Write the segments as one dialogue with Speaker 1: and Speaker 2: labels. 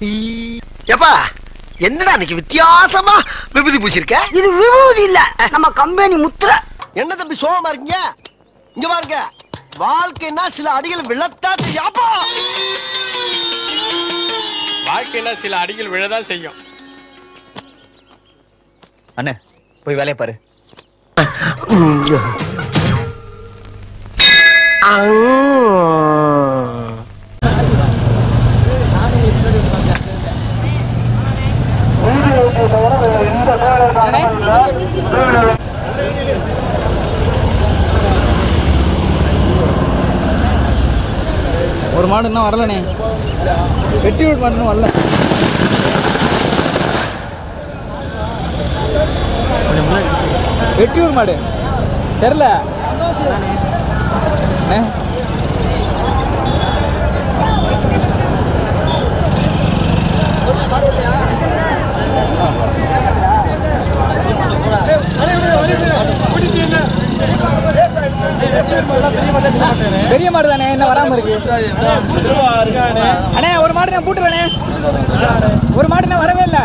Speaker 1: எப்பா என்னடா இன்னைக்கு வித்தியாசமா விபூதி பூசிருக்க
Speaker 2: இது விபூதி இல்ல நம்ம கம்பெனி முத்திர
Speaker 1: என்ன தம்பி சோகமா இருக்கீங்க இங்க பாருங்க வாழ்க்கைன்னா சில அடிகள் விழத்தான் செய்யாப்பா
Speaker 3: வாழ்க்கையில சில அடிகள் விழதான் செய்யும்
Speaker 4: அண்ணே போய் வேலையை பாரு
Speaker 5: ஒரு மாடு இன்னும் வரலண்ணே வெட்டி விட மாடு இன்னும் வரல வெட்டியூர் மாடு தெரில அண்ணே. பெரிய மாடு தானே என்ன வராம இருக்கு அண்ணே ஒரு மாடு நான் பூட்டுறேனே ஒரு மாடு நான் வரவே இல்லை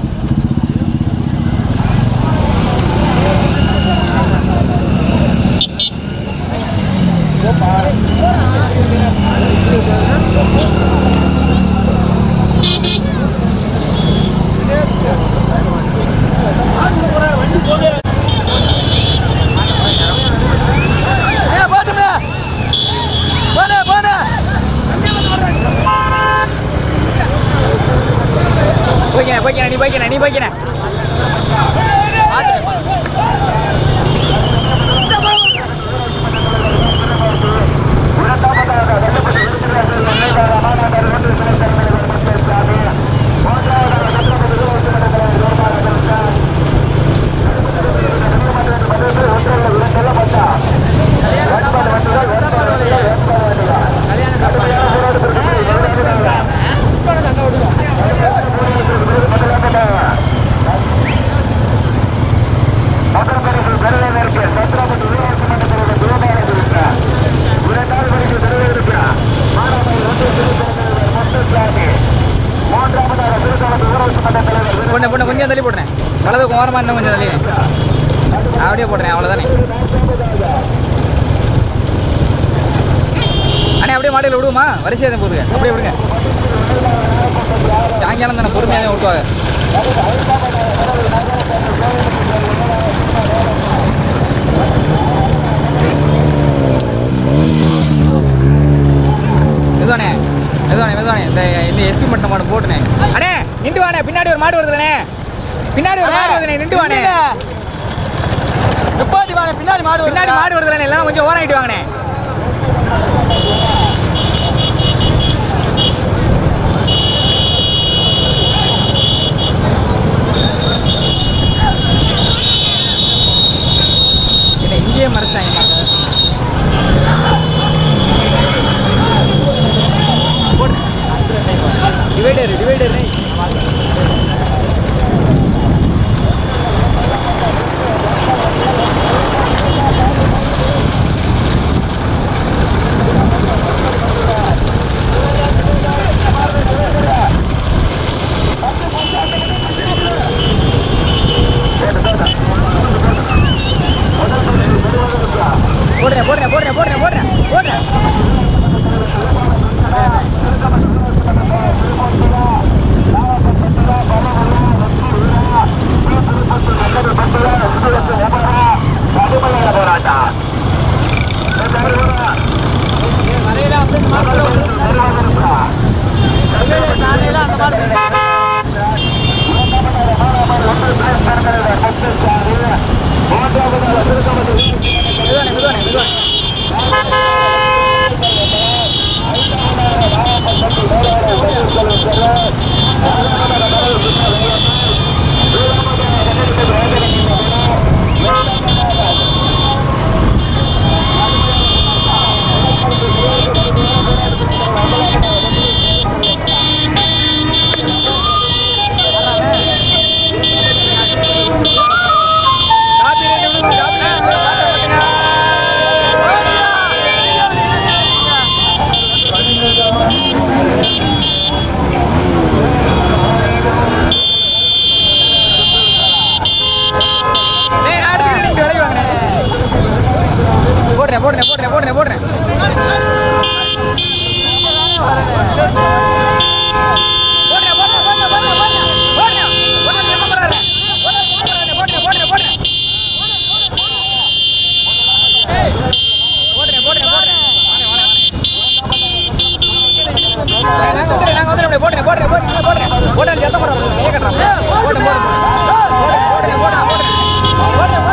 Speaker 5: போய்க்கிறேன் போய்க்கிறேன் நீ போய்க்கிறேன் நீ போய்க்கிறேன் பொண்ணு பொண்ணு கொஞ்சம் தள்ளி போடுறேன் வலது ஓரமாக இன்னும் கொஞ்சம் தள்ளி அப்படியே போடுறேன் அவ்வளோதானே அண்ணே அப்படியே மாடியில் விடுவோமா வரிசையாக தான் போதுங்க அப்படியே விடுங்க சாயங்காலம் தானே பொறுமையாக தான் விட்டுவாங்க மெதுவானே மெதுவானே மெதுவானே இந்த இந்த எஸ்பி மட்டும் மாடு போட்டுனே அண்ணே நின்று வானே பின்னாடி ஒரு மாடு வருதுலண்ணே பின்னாடி ஒரு மாடு வருதுண்ணே நின்று வானே
Speaker 6: நிப்பாட்டி வாங்க பின்னாடி மாடு
Speaker 5: பின்னாடி மாடு வருதுலண்ணே எல்லாம் கொஞ்சம் ஓரம் ஆகிட்டு வாங்கண்ணே என்ன இங்கேயே மறைச்சாங்க டிவைடர் டிவைடர் போடுறேன் போடுறேன் போடுறேன் போடுறேன் போடுறேன் போடுறேன் மெதுவானே மெதுவானே மெதுவானே காப்பி ரெண்டு விடுங்க காப்பி ரெண்டு விடுங்க, காப்பி ரெண்டு விடுங்க. நாங்க வந்துடுறேன் நாங்க வந்துடுறேன் போட்டுறேன் போட்டுறேன் போட்டுறேன் போட்டுறேன் போட்டுறேன் சத்தம் போடுறேன் கையை கட்டுறேன் போட்டுறேன் போட்டுறேன் போட்டுறேன் போட்டுறேன் போட்டுறேன்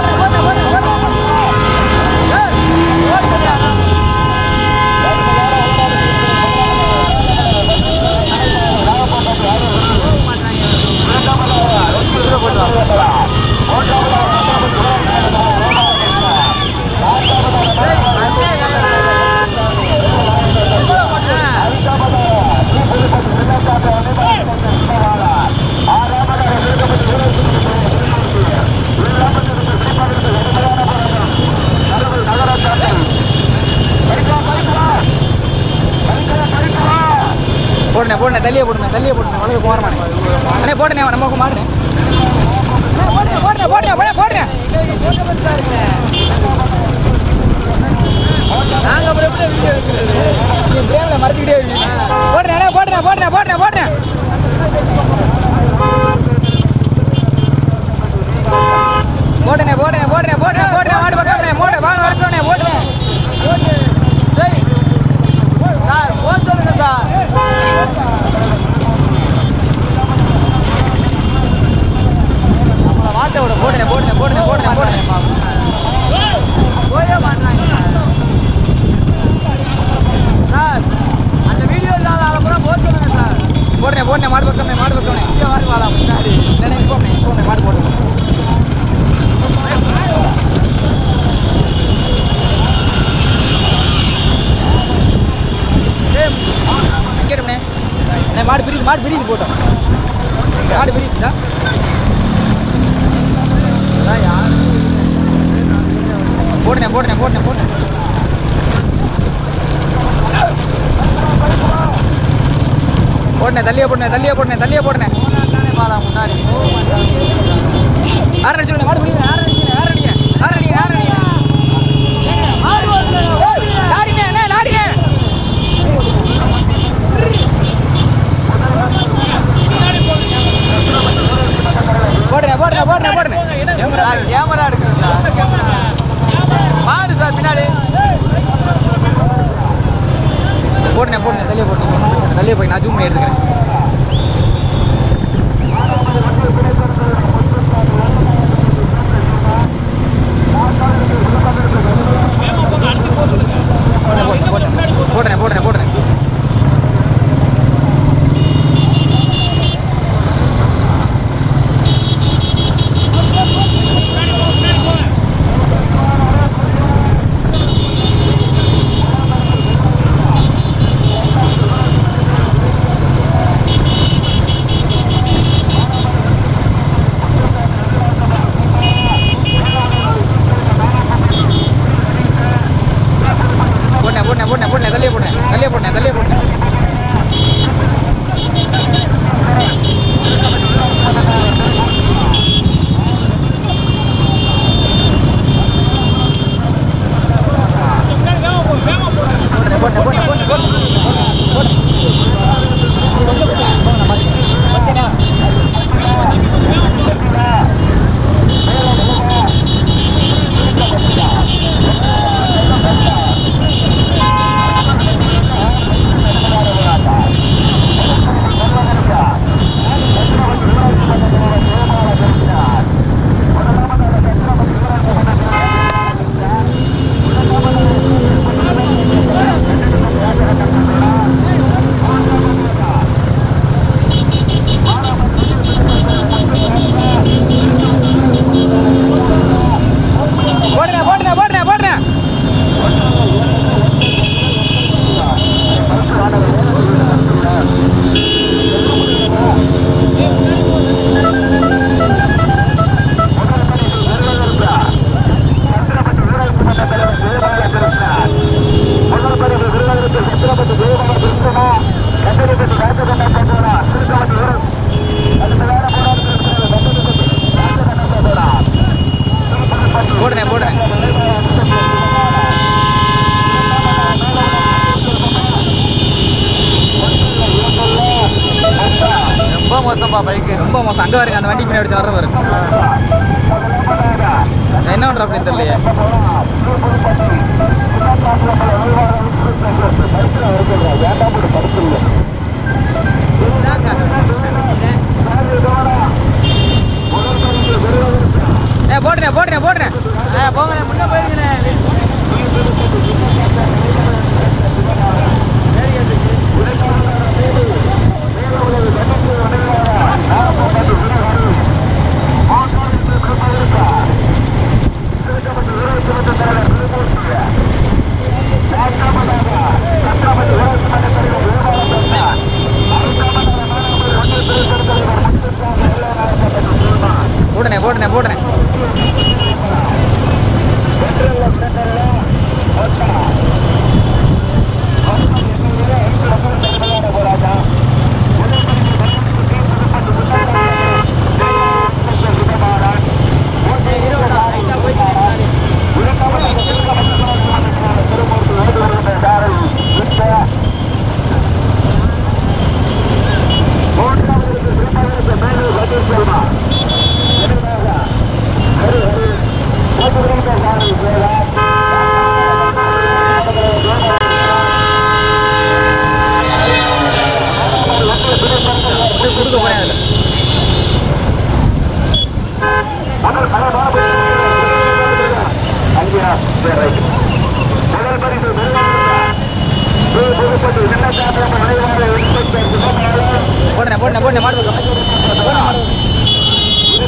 Speaker 5: போடுனே போடுனே தள்ளியே போடுனே தள்ளியே போடுனே வலது போறமானே அண்ணே போடுனே நம்ம மாடுனே போடுனே போடுனே போடுனே போடுனே போடுனே நாங்க அப்புறம் எப்படி வீடியோ எடுக்கிறது நீ பிரேம்ல மறந்துக்கிட்டே இருக்கீங்க போடுனே அண்ணே போடுனே போடுனே போடுனே போடுனே போடுனே போடுனே போடுனே போடுனே போடுனே மாடு பக்கம்னே மோடு வாங்க வரக்கோனே போடுனே
Speaker 2: சார் போக சொல்லுங்க சார் நம்மளை வாட்ட விட
Speaker 5: போடுனே போடுனே போடுனே போடுனே போடுனே
Speaker 2: போயே மாட்டாங்க சார் அந்த வீடியோ இல்லாத அப்புறம் போக சொல்லுங்க சார்
Speaker 5: போடுனே போடுனே மாடு பக்கம்னே மாடு பக்கம்னே
Speaker 2: இங்கே வருவாளா முன்னாடி
Speaker 5: இல்லைண்ணே போமே போமே மாடு போடுனே கேட்டுமே அண்ணே மாடு பிரியுது மாடு பிரியுது போட்டோம் மாடு பிரியுதுதா போடுனே போடுனே போடுனே போடுனே போடுனே தள்ளியே போடுனே தள்ளியே போடுனே தள்ளியே போடுனே
Speaker 2: வாடா முன்னாடி
Speaker 5: ஆறு அடிச்சுடுங்க மாடு பிரியுது ஆறு அடிச்சுங்க ஆறு அடிங்க ஆறு அடிங்க ஆறு அடிங்க லாரிங்க அண்ணே லாரிங்க போடுறேன் போடுறேன் போடுறேன் போடுறேன்
Speaker 2: சார் கேமரா எடுக்குது சார் மாடு சார் பின்னாடி
Speaker 5: போடுனேன் போடுனேன் தள்ளியே போடுனேன் தள்ளியே போய் நான் ஜூம் பண்ணி எடுத்துக்கிறேன் போடுறேன் போடுறேன் போடுறேன் போடுனேன் போடுனேன் போடுனேன் போடுனேன் தள்ளியே போடுனேன் தள்ளியே போடுனேன் தள்ளியே போடுனேன் போடுனேன் போடுனேன் போடுனேன் போடுனேன் போடுறேன் போடுறேன் போடுறேன் போடுறேன் போடுறேன் போடுறேன்
Speaker 2: ரொம்ப மோசம்பா பைக்கு
Speaker 5: ரொம்ப மோசம் அங்கே பாருங்க அந்த வண்டி பின்னாடி வர பாருங்க என்ன பண்ற அப்படின்னு தெரியலையே போடுறேன் போடுறேன் போடுறேன் மாடு பக்கம் போடுறேன் மாடு பக்கம்.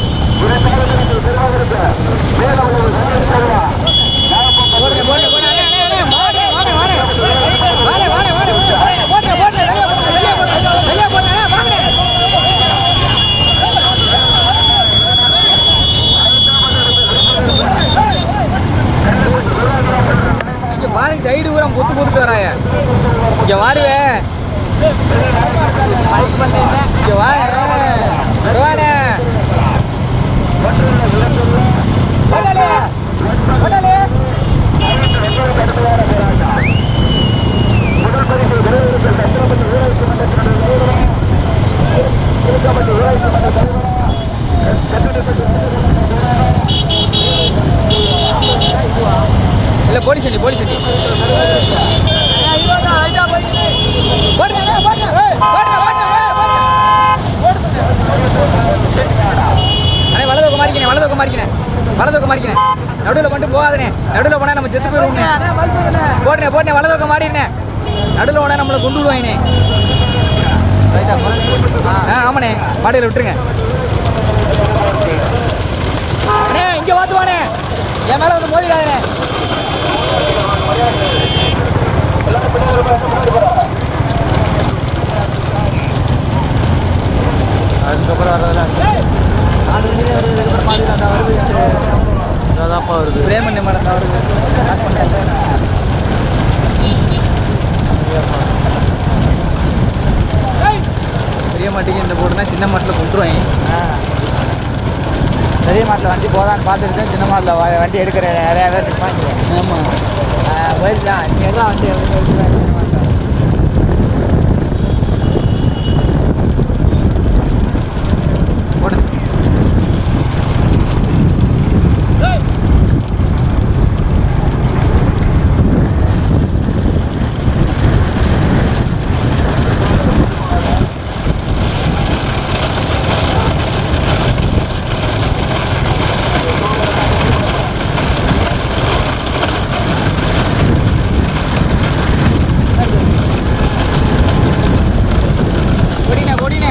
Speaker 5: போடுறேன் போடுறேன் போடுறேன் அண்ணே, அண்ணே, அண்ணே, வாடே, வாடே, வாடே. வாடே, வாடே, வாடே, வாடே. போடுறேன், போடுறேன், வெளியே போடுறேன், வெளியே போடுறேன், வெளியே போடுறேன், அண்ணே, வாங்கண்ணே. இங்க பாருங்க சைடு பூரா பொத்து பொத்துட்டு வராய இங்க வாருவே இங்க வாரு வருவானே ஓடாலே ஓடாலே இல்ல போலீஸ் வண்டி போலீஸ் வண்டி போடுங்க, அண்ணே, போடுங்க. போடுங்க, போடுங்க, போடுங்க, போடுங்க. அண்ணே, வலது பக்கம் மாறிக்கினே வலது பக்கம் மாறிக்கினே வலது பக்கம் மாறிக்கினே நடுவில் மட்டும் போகாதனே நடுவில் போனா நம்ம செத்து போயிடுவோம் போடுனே போடுனே வலது பக்கம் மாறிடுனே நடுவில் போனா நம்மளை கொண்டு விடுவாங்கண்ணே ஆ ஆமாண்ணே மாடியில் விட்டுருங்க அண்ணே இங்கே பார்த்துவானே என் மேலே வந்து மோதிடாதே அதுக்கப்புறம் வருது பிரேமன் மேடம் தான் வருது ஸ்டார்ட் பண்ணிட்டாங்க. பெரிய மாட்டுக்கு இந்த போட்டுனா சின்ன மாட்டில் கொண்டுருவாங்க
Speaker 2: பெரிய மாட்டில் வண்டி போதான்னு பார்த்துட்டு சின்ன மாட்டில் வண்டி எடுக்கிற நிறையா பேர் நிற்பாங்க
Speaker 5: ஆமாம்
Speaker 2: போயிடலாம் இங்கே எல்லாம் வண்டி எடுக்கிறேன் சின்ன மாட்டில்
Speaker 5: போடு கொடினே கொடினே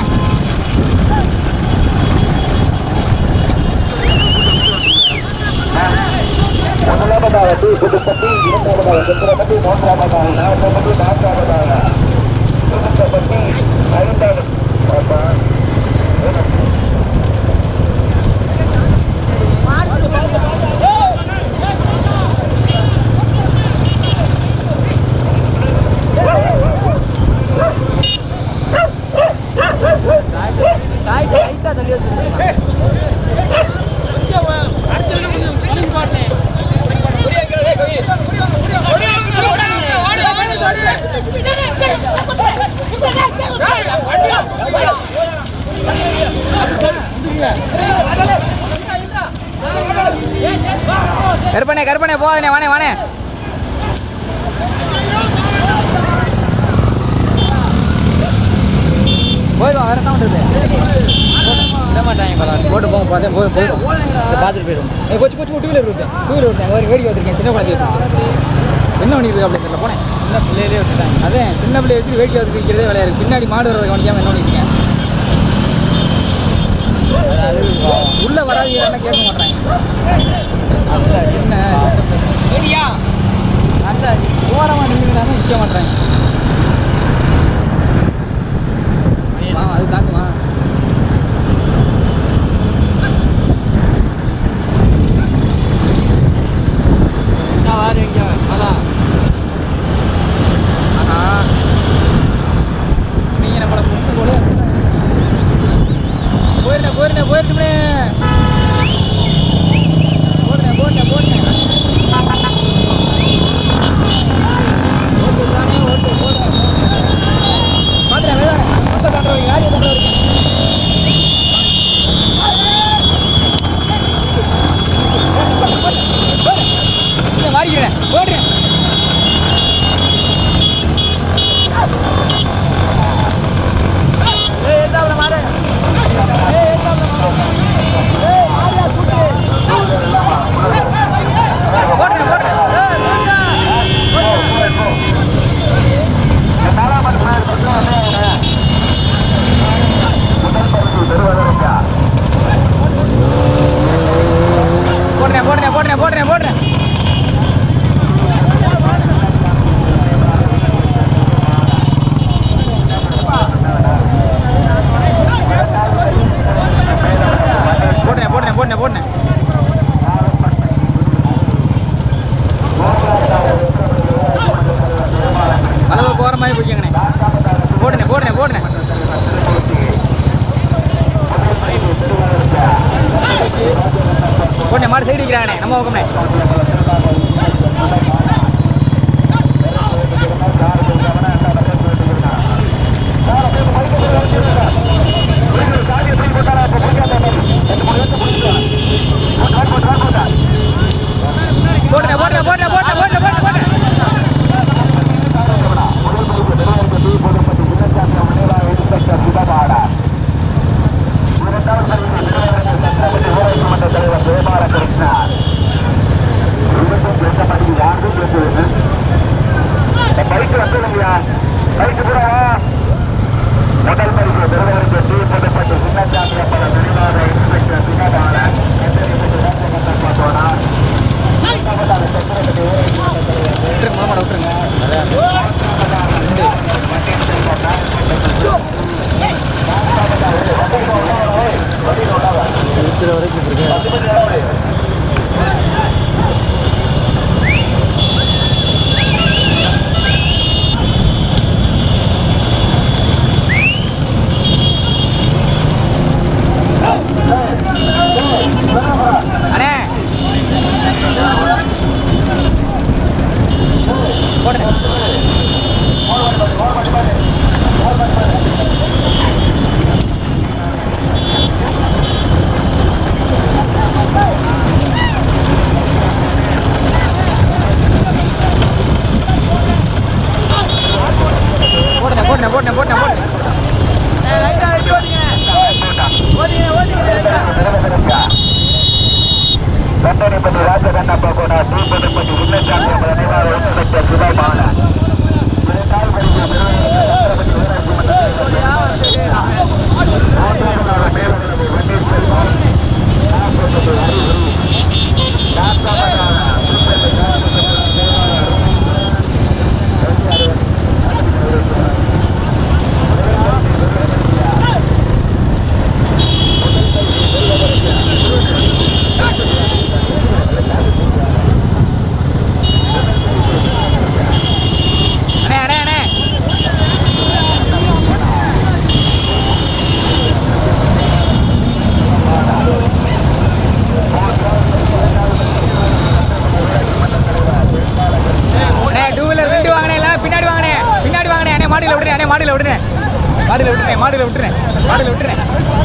Speaker 5: கருப்பண்ணே கருப்பண்ணே போகாதண்ணே வானே வானே போயிடுவான் வேற என்ன பண்ணுறது விட மாட்டாங்க பல போட்டு போங்க பார்த்தேன் போய் போயிடும் பார்த்துட்டு போயிடும் ஏ கொச்சு கொச்சு டூ வீலர் விட்டேன் டூ வீலர் விட்டேன் வேறு வேடிக்கை வச்சிருக்கேன் சின்ன குழந்தை வச்சிருக்கேன் என்ன பண்ணிட்டு அப்படி தெரியல போனேன் சின்ன பிள்ளையிலே விட்டுட்டாங்க அதே சின்ன பிள்ளைய வச்சு வேடிக்கை வச்சிருக்கிறதே விளையாடு பின்னாடி மாடு வரதை கவனிக்காம என்ன பண்ணிருக்கீங்க உள்ள வராது என்ன கேட்க மாட்டாங்க என்ன ஏடியா நல்ல ஓரமாக நின்றுட்டாங்க நிற்க மாட்டாங்க ஆ அது தாக்குமா ஆஹா நீங்க நம்மளை கொண்டு போல போயிருந்தேன் போயிருந்தேன் போயிருச்சுமே போடுறேன் போட்டேன் போட்டேன் ஓட்டு தானே ஓட்டு போட்டு போட்டேன் போட்டேன் போட்டேன் போட்டேன் லைட்டா வெட்டி ஓட்டிங்க ஓட்டிங்க ஓட்டிங்க லைட்டா
Speaker 6: கண்டனிப்பட்டி ராஜகண்ணப்ப கூட தூப்பதிப்பட்டி விண்ணச்சாமி நினைவாக உட்பட்ட துபாய் மாவட்டம்
Speaker 5: அண்ணே அண்ணே அண்ணே அண்ணே டூ வீலர் ரெண்டு வாங்கினேன் இல்லை பின்னாடி வாங்கினேன் பின்னாடி வாங்கினேன் அண்ணே மாடியில் விட்டுறேன் அண்ணே மாடியில் விட்டுறேன் மாடியில் விட்டுறேன் மாடியில் விட்டுறேன் மாடியில் விட்டுறேன்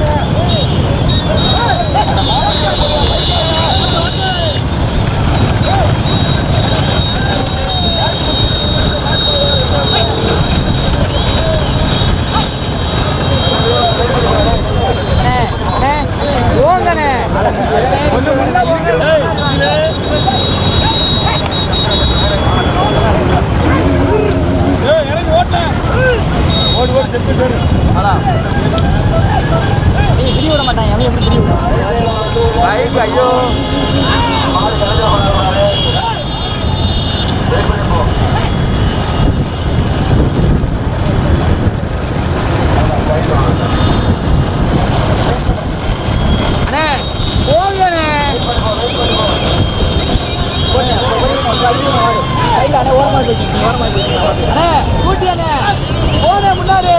Speaker 5: போங்கண்ணே கொஞ்சம் முன்னா போங்க
Speaker 2: பைக் ஐயோ
Speaker 5: அண்ணே போங்கண்ணே அண்ணே கூட்டி அண்ணே போனே முன்னாடி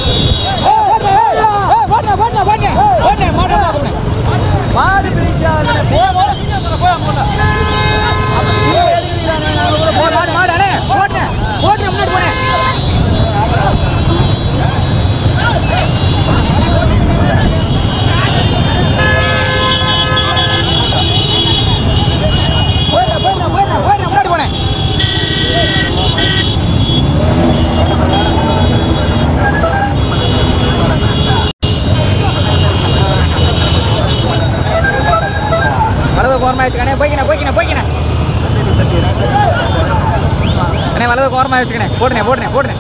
Speaker 5: மாடு பிரிச்சா மாடு மாடு அண்ணே போட்டேன் போட்டேன் முன்னாடி போனேன் போயிட்டேன் போயிட்டேன் போயிட்டேன் போயிட்டேன் முன்னாடி போனேன் வலது கோரமாக வச்சுக்கணே போய்க்கினே போய்க்கினே போய்க்கினே அண்ணே வலது கோரமாக வச்சுக்கணே போட்டுனே போட்டுனே போட்டுனே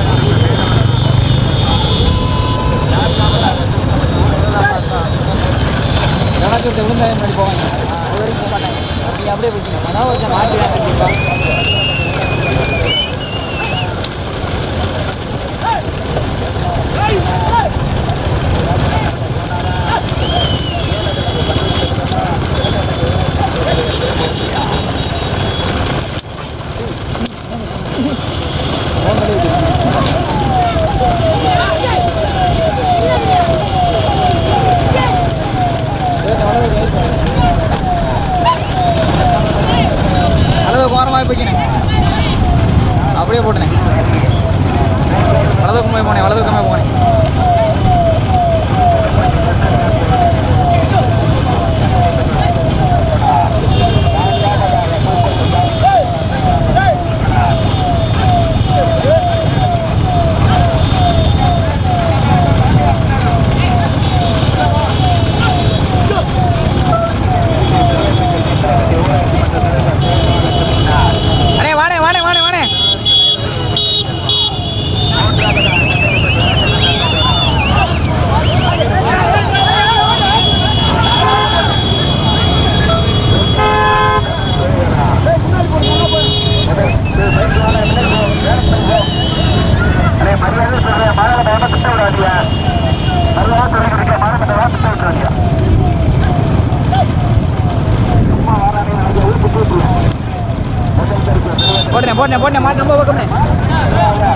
Speaker 5: விழுந்தாயம் பண்ணி போவாங்க அது வரைக்கும் போக மாட்டாங்க நீ அப்படியே போய்க்கணும் அதான் கொஞ்சம் மாற்றி கண்டிப்பாக வலது கோரமாக போய்க்கினேன் அப்படியே போட்டுனேன் வலது கும்பை போனேன் வலது கும்பை போனேன் அண்ணே வாணே வாணே வாணே வாணே
Speaker 6: மரியாதை சொல்ற மாணவனை எவனை திட்ட விடாதியா மறுவா சொல்லி கொடுக்க மாணவனை வா திட்ட விட்டுறாதியா சும்மா வாரானே அங்கே ஊருக்கு போட்டுருவோம்
Speaker 5: போட்டுனேன் போட்டுனேன் போட்டுனேன் மாட்டு ரொம்ப பக்கம்னே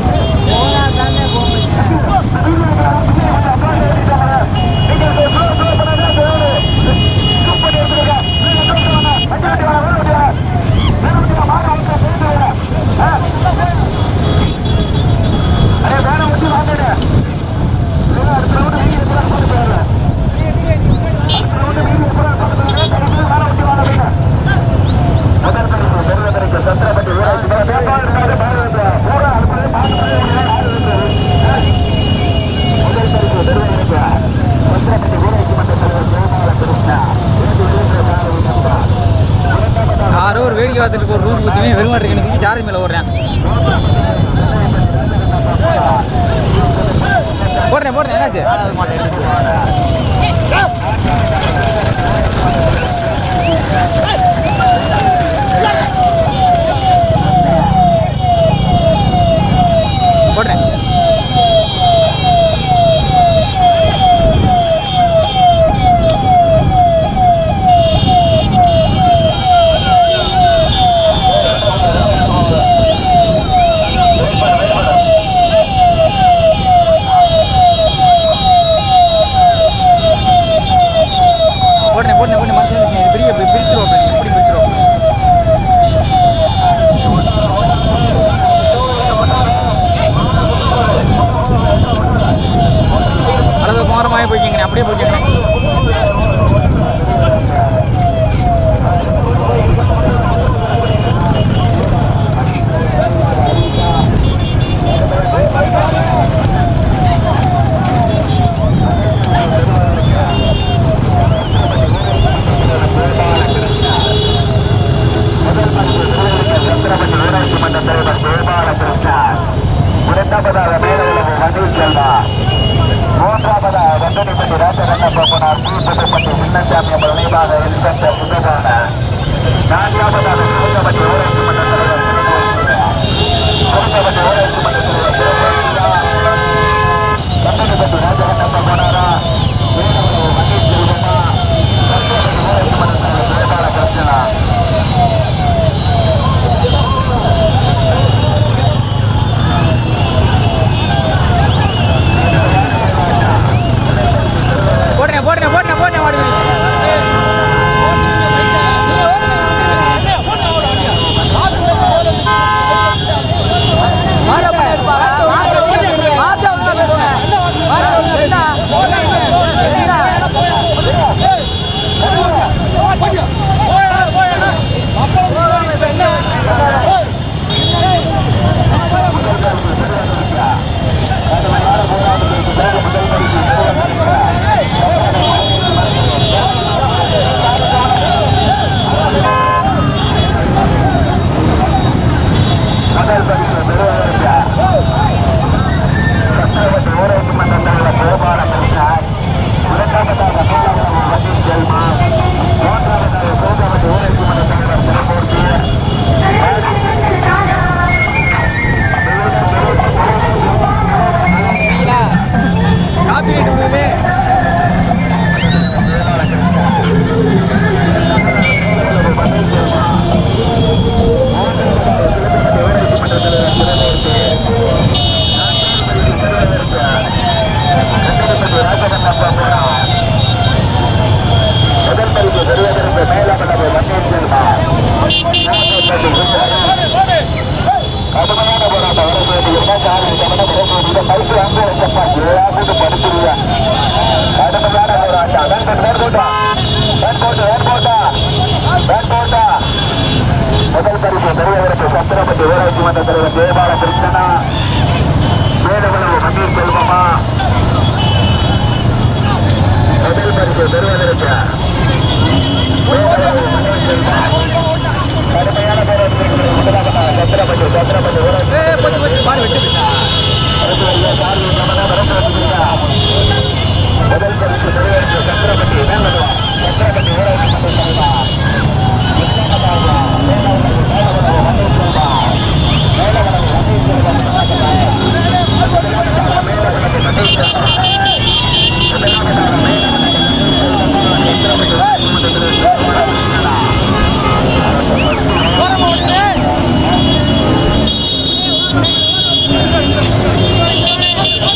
Speaker 6: அரே வேணாம் வச்சு வாங்கிடு அடுத்த ரவுண்டு நீங்க எப்படா கொண்டு போயிடுற அடுத்த ரவுண்டு நீங்க எப்படா கொண்டு போயிடுற வேணாம் வச்சு வாங்க முதல் பரிசு பெருமை பரிசு சத்திரப்பட்டி வீராட்சி வேட்பாளர் இருக்காரு பாரத
Speaker 5: போடுறேன் போடுறேன் என்னாச்சு போடுறேன் போடுறேன் போடுறேன் போடுறேன் மறந்து பெரிய பிரிச்சிருவோம் எப்படி பிரிச்சிருவோம் அளவு குமாரமாக போய்க்கிங்க அப்படியே போய்க்கிங்க
Speaker 6: இரண்டாவதாக மேலவிலகு மணில் செல்வா மூன்றாவதாக வந்தனிப்பட்டி ராஜகண்ண போப்பனார் பூப்பட்டி சின்னசாமி என்பது நினைவாக இன்ஸ்பெக்டர் சுந்தரான நான்காவதாக சிவகப்பட்டி ஊராட்சி மன்ற தலைவர் சிவகப்பட்டி ஊராட்சி மன்ற தலைவர் வந்தனிப்பட்டி ராஜகண்ண போப்பனாரா மேலவிலகு மணில் செல்வமா வந்தனிப்பட்டி ஊராட்சி மன்ற தலைவர் ஜெயபால கிருஷ்ணனா
Speaker 5: போடுறேன் போடுறேன் போடுறேன் போடுறேன் ஓடுவேன்
Speaker 6: முதல் பரிசு பெறுவதற்கு சத்திரவதி ஊராட்சி மன்ற தலைவர் கோபால கிருஷ்ணன் இரண்டாவதாக மேலவரம் வசீம் செல்மா மூன்றாவதாக சோதவதி ஊராட்சி மன்ற தலைவர் திருமூர்த்தி
Speaker 5: காப்பி விடுவது
Speaker 6: முதல் பரிசு பெறுவதற்கு மேலவளவு வசீம் செல்மா கடுமையான போராட்டம் வரவேண்டிய என்ன காரணம் கவனம் வரவேண்டிய பரிசு அங்கு வச்சப்பா ஏழாவது படுத்துருவா கடுமையான போராட்டம் வேன் போட்டா வேன் போட்டு வேன் போட்டா வேன் போட்டா முதல் பரிசு பெறுவதற்கு சத்திரப்பட்டி ஊராட்சி மன்ற தலைவர் ஜெயபால கிருஷ்ணனா மேலவளவு மன்னீர் செல்வமா முதல் பரிசு பெறுவதற்கு மேலவளவு மன்னீர் செல்வமா கடுமையான போராட்டத்திற்கு முதலாவதாக சத்திரப்பட்டி சத்திரப்பட்டி ஊராட்சி
Speaker 5: போச்சு போச்சு பாடு வெட்டு
Speaker 6: முதல் பரிசு பெறுவதற்கு சத்திரப்பட்டி மேலவளவு சத்திரப்பட்டி ஊராட்சி மன்ற தலைவர்
Speaker 5: போடுறேன்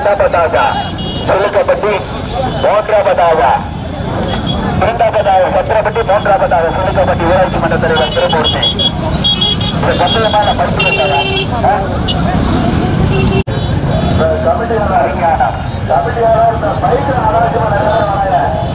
Speaker 6: இரண்டாவதாக சுழுக்கப்பட்டி மூன்றாவதாக இரண்டாவதாக சத்திரப்பட்டி மூன்றாவதாக சுழுக்கப்பட்டி ஊராட்சி மன்ற தலைவர் திருமூர்த்தி ஒரு கம்பீரமான மருத்துவ கமிட்டியோட அறிஞானம் கமிட்டியோட பைக்கு ஆலோசனை